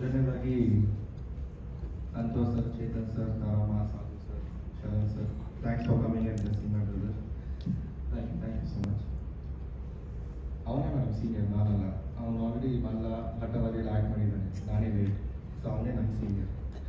ಮೊದಲನೇದಾಗಿ Santosh sir Chetan sir Taramma Sadhu sir Sharan sir thanks for coming and blessing my brother thank you thank you so much ಅವನೇ madam senior ನಾನಲ್ಲ ಅವನು already ಮಲ್ಲ ಹಠವಾದಿಯಲ್ಲಿ act ಮಾಡಿದ್ದಾನೆ ನಾನೇ late so ಅವನೇ ನನ್ನ ಸೀನಿಯರ್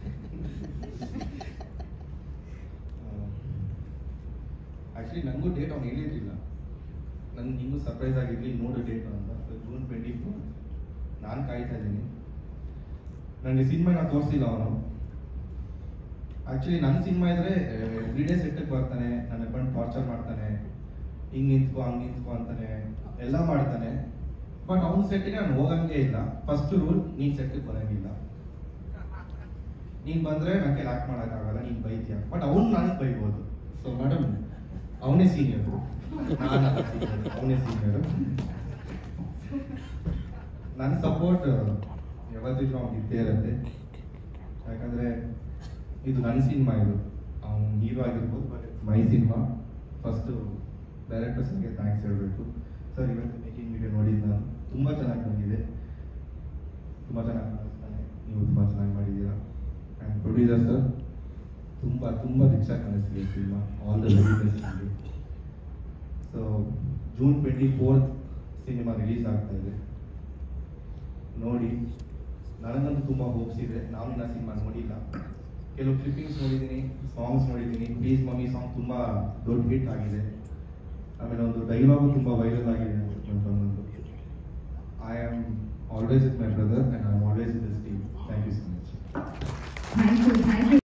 ಆ್ಯಕ್ಚುಲಿ ನನಗೂ ಡೇಟ್ ಅವ್ನು ಹೇಳಿರಲಿಲ್ಲ ನನ್ಗೆ ಇನ್ನೂ ಸರ್ಪ್ರೈಸ್ ಆಗಿರಲಿ ನೋಡು ಡೇಟ್ ಅಂತ ಜೂನ್ ಟ್ವೆಂಟಿ ಫೋರ್ ನಾನು ಕಾಯ್ತಾ ಇದ್ದೀನಿ ನನಗೆ ಸಿನಿಮಾ ನಾನು ತೋರಿಸಿಲ್ಲ ಅವನು ಆ್ಯಕ್ಚುಲಿ ನನ್ನ ಸಿನಿಮಾ ಇದ್ರೆ ಎವ್ರಿ ಡೇ ಸೆಟ್ಟಿಗೆ ಬರ್ತಾನೆ ನನ್ನ ಬಂದು ಟಾರ್ಚರ್ ಮಾಡ್ತಾನೆ ಹಿಂಗೆ ನಿಂತ್ಕೋ ಹಂಗೆ ನಿಂತ್ಕೋ ಅಂತಾನೆ ಎಲ್ಲ ಮಾಡ್ತಾನೆ ಬಟ್ ಅವ್ನ ಸೆಟ್ಟಿಗೆ ನಾನು ಹೋಗಂಗೆ ಇಲ್ಲ ಫಸ್ಟ್ ರೂಲ್ ನೀನ್ ಸೆಟ್ಟಿಗೆ ಬರೋಂಗಿಲ್ಲ ನೀನ್ ಬಂದ್ರೆ ನನಗೆ ಲಾಕ್ ಮಾಡೋಕ್ಕಾಗಲ್ಲ ನೀನ್ ಬೈತೀಯ ಬಟ್ ಅವ್ನು ನನಗೆ ಬೈಬೋದು ಸೊ ಮೇಡಮ್ ಅವನೇ ಸೀನಿಯರ್ ನಾನಲ್ಲ ಸೀನಿಯರ್ ಅವನೇ ಸೀನಿಯರ್ ನನ್ನ ಸಪೋರ್ಟ್ ಯಾವತ್ತಿದ್ರು ಅವ್ನಿಗೆ ಇದ್ದೇ ಇರುತ್ತೆ ಯಾಕಂದ್ರೆ ಇದು ನನ್ನ ಸಿನಿಮಾ ಇದು ಅವ್ನು ಹೀರೋ ಆಗಿರ್ಬೋದು but my cinema first director ಸರ್ಗೆ ಥ್ಯಾಂಕ್ಸ್ ಹೇಳಬೇಕು ಸರ್ ಇವತ್ತು ಮೇಕಿಂಗ್ ವಿಡಿಯೋ ನೋಡಿದ್ದು ನಾನು ತುಂಬ ಚೆನ್ನಾಗಿ ಬಂದಿದೆ ತುಂಬ ಚೆನ್ನಾಗಿ ಕಾಣಿಸ್ತಾನೆ ನೀವು ತುಂಬ ಚೆನ್ನಾಗಿ ಮಾಡಿದ್ದೀರಾ ಆ್ಯಂಡ್ ಪ್ರೊಡ್ಯೂಸರ್ ಸರ್ ತುಂಬ ತುಂಬ ರಿಚ್ ಆಗಿ ಕಾಣಿಸ್ತಿದೆ cinema all the very best ನಿಮಗೆ so June twenty fourth cinema release ಆಗ್ತಾ ಇದೆ ನೋಡಿ ನನಗಂತೂ ತುಂಬ ಹೋಪ್ಸ್ ಇದೆ ನಾನು ಇನ್ನ ಸಿನಿಮಾ ನೋಡಿಲ್ಲ ಕೆಲವು ಕ್ಲಿಪ್ಪಿಂಗ್ಸ್ ನೋಡಿದ್ದೀನಿ ಸಾಂಗ್ಸ್ ನೋಡಿದ್ದೀನಿ ಪ್ಲೀಸ್ ಮಮ್ಮಿ ಸಾಂಗ್ ತುಂಬ ದೊಡ್ಡ ಹಿಟ್ ಆಗಿದೆ ಆಮೇಲೆ ಒಂದು ಡೈಲಾಗು ತುಂಬ ವೈರಲ್ ಆಗಿದೆ ಒಂದು I am always with my brother and I am always with this team thank you so much thank you thank you